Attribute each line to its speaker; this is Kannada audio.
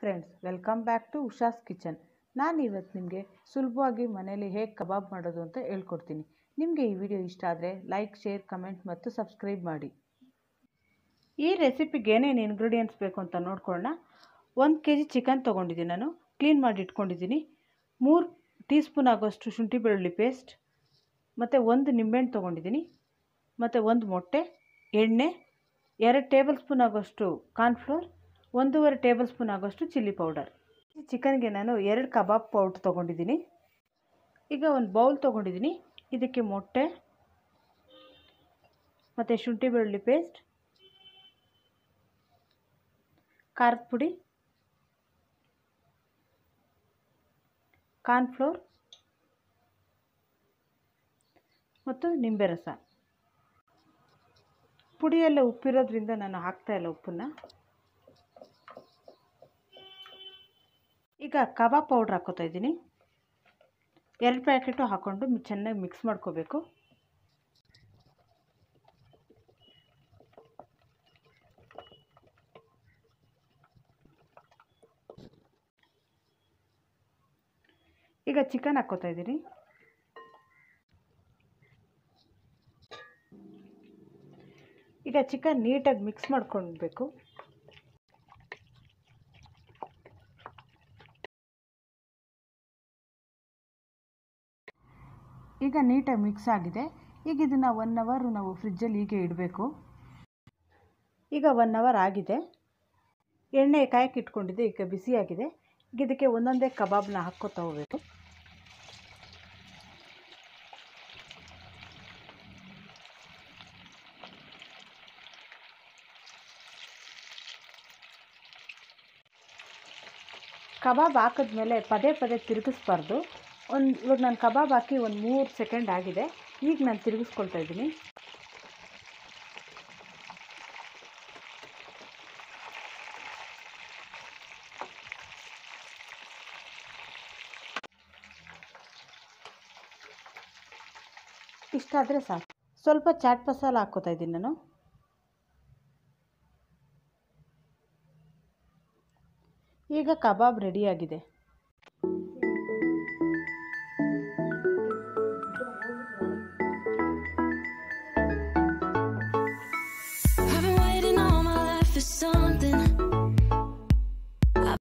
Speaker 1: friends welcome back to Usha's kitchen ನಾನು ಇವತ್ತು ನಿಮಗೆ ಸುಲಭವಾಗಿ ಮನೇಲಿ ಹೇಗೆ ಕಬಾಬ್ ಮಾಡೋದು ಅಂತ ಹೇಳ್ಕೊಡ್ತೀನಿ ನಿಮಗೆ ಈ ವಿಡಿಯೋ ಇಷ್ಟ ಆದರೆ ಲೈಕ್ ಶೇರ್ ಕಮೆಂಟ್ ಮತ್ತು ಸಬ್ಸ್ಕ್ರೈಬ್ ಮಾಡಿ ಈ ರೆಸಿಪಿಗೆ ಏನೇನು ಇಂಗ್ರೀಡಿಯೆಂಟ್ಸ್ ಬೇಕು ಅಂತ ನೋಡ್ಕೊಳ್ಳೋಣ ಒಂದು ಕೆ ಜಿ ಚಿಕನ್ ತೊಗೊಂಡಿದ್ದೀನಿ ನಾನು ಕ್ಲೀನ್ ಮಾಡಿ ಇಟ್ಕೊಂಡಿದ್ದೀನಿ ಮೂರು ಟೀ ಸ್ಪೂನ್ ಆಗೋಷ್ಟು ಶುಂಠಿ ಬೆಳ್ಳುಳ್ಳಿ ಪೇಸ್ಟ್ ಮತ್ತು ಒಂದು ನಿಂಬೆಹಣ್ಣು ತೊಗೊಂಡಿದ್ದೀನಿ ಮತ್ತು ಒಂದು ಮೊಟ್ಟೆ ಎಣ್ಣೆ ಎರಡು ಟೇಬಲ್ ಸ್ಪೂನ್ ಆಗೋಷ್ಟು ಕಾರ್ನ್ಫ್ಲೋರ್ ಒಂದೂವರೆ ಟೇಬಲ್ ಸ್ಪೂನ್ ಆಗೋಷ್ಟು ಚಿಲ್ಲಿ ಪೌಡರ್ ಚಿಕನ್ಗೆ ನಾನು ಎರಡು ಕಬಾಬ್ ಪೌಡ್ರ್ ತೊಗೊಂಡಿದ್ದೀನಿ ಈಗ ಒಂದು ಬೌಲ್ ತೊಗೊಂಡಿದ್ದೀನಿ ಇದಕ್ಕೆ ಮೊಟ್ಟೆ ಮತ್ತು ಶುಂಠಿ ಬೆಳ್ಳುಳ್ಳಿ ಪೇಸ್ಟ್ ಖಾರದ ಪುಡಿ ಕಾರ್ನ್ಫ್ಲೋರ್ ಮತ್ತು ನಿಂಬೆ ರಸ ಪುಡಿಯೆಲ್ಲ ಉಪ್ಪಿರೋದ್ರಿಂದ ನಾನು ಹಾಕ್ತಾ ಇಲ್ಲ ಉಪ್ಪನ್ನು ಈಗ ಕಬಾಬ್ ಪೌಡ್ರ್ ಹಾಕೋತಾ ಇದ್ದೀನಿ ಎರಡು ಪ್ಯಾಕೆಟು ಹಾಕ್ಕೊಂಡು ಚೆನ್ನಾಗಿ ಮಿಕ್ಸ್ ಮಾಡ್ಕೋಬೇಕು ಈಗ ಚಿಕನ್ ಹಾಕ್ಕೋತಾ ಇದ್ದೀನಿ ಈಗ ಚಿಕನ್ ನೀಟಾಗಿ ಮಿಕ್ಸ್ ಮಾಡ್ಕೊಳ್ಬೇಕು ಈಗ ನೀಟಾಗಿ ಮಿಕ್ಸ್ ಆಗಿದೆ ಈಗ ಇದನ್ನು ಒನ್ ಅವರು ನಾವು ಫ್ರಿಜ್ಜಲ್ಲಿ ಹೀಗೆ ಇಡಬೇಕು ಈಗ ಒನ್ ಅವರ್ ಆಗಿದೆ ಎಣ್ಣೆ ಕಾಯಕ್ಕೆ ಇಟ್ಕೊಂಡಿದ್ದೆ ಈಗ ಬಿಸಿಯಾಗಿದೆ ಈಗ ಇದಕ್ಕೆ ಒಂದೊಂದೇ ಕಬಾಬ್ನ ಹಾಕ್ಕೊತಾ ಹೋಗಬೇಕು ಕಬಾಬ್ ಹಾಕಿದ್ಮೇಲೆ ಪದೇ ಪದೇ ತಿರುಗಿಸ್ಬಾರ್ದು ಒಂದು ಇವಾಗ ನಾನು ಕಬಾಬ್ ಹಾಕಿ ಒಂದು ಮೂರು ಸೆಕೆಂಡ್ ಆಗಿದೆ ಈಗ ನಾನು ತಿರುಗಿಸ್ಕೊಳ್ತಾ ಇದ್ದೀನಿ ಇಷ್ಟಾದರೆ ಸಾಕು ಸ್ವಲ್ಪ ಚಾಟ್ ಮಸಾಲ ಹಾಕ್ಕೋತಾ ಇದ್ದೀನಿ ನಾನು ಈಗ ಕಬಾಬ್ ರೆಡಿಯಾಗಿದೆ